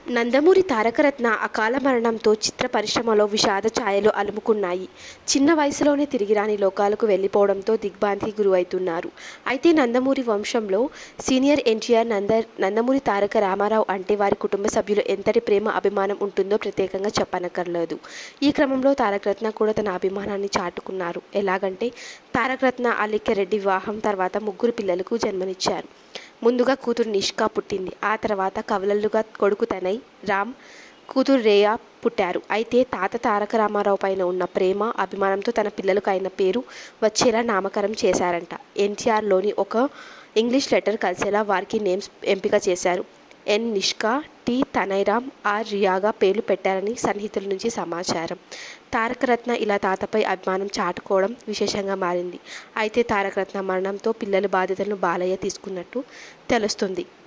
నందమూరి తారకరత్న అకాల మరణంతో చిత్ర పరిశ్రమలో విషాద ఛాయలు అలుముకున్నాయి చిన్న వయసులోనే తిరిగి రాని లోకాలకు వెళ్ళిపోవడంతో దిగ్భ్రాంతికి గురవుతున్నారు అయితే నందమూరి వంశంలో సీనియర్ ఎన్టీఆర్ నంద నందమూరి తారక రామారావు అంటే వారి కుటుంబ సభ్యులు ఎంతటి ప్రేమ అభిమానం ఉంటుందో ప్రత్యేకంగా చెప్పనక్కర్లేదు ఈ క్రమంలో తారకరత్న కూడా తన అభిమానాన్ని చాటుకున్నారు ఎలాగంటే తారకరత్న అలిక్యరెడ్డి వివాహం తర్వాత ముగ్గురు పిల్లలకు జన్మనిచ్చారు ముందుగా కూతురు నిష్కా పుట్టింది ఆ తర్వాత కవలలుగా కొడుకు తనై రామ్ కూతురు రేయా పుట్టారు అయితే తాత తారక రామారావు పైన ఉన్న ప్రేమ అభిమానంతో తన పిల్లలకు అయిన పేరు వచ్చేలా నామకరణం చేశారంట ఎన్టీఆర్లోని ఒక ఇంగ్లీష్ లెటర్ కలిసేలా వారికి నేమ్స్ ఎంపిక చేశారు ఎన్ నిష్కా టి తనైరామ్ ఆర్ రియాగా పేర్లు పెట్టారని సన్నిహితుల నుంచి సమాచారం తారకరత్న ఇలా తాతపై అభిమానం చాటుకోవడం విశేషంగా మారింది అయితే తారకరత్న మరణంతో పిల్లల బాధ్యతలను బాలయ్య తీసుకున్నట్టు తెలుస్తుంది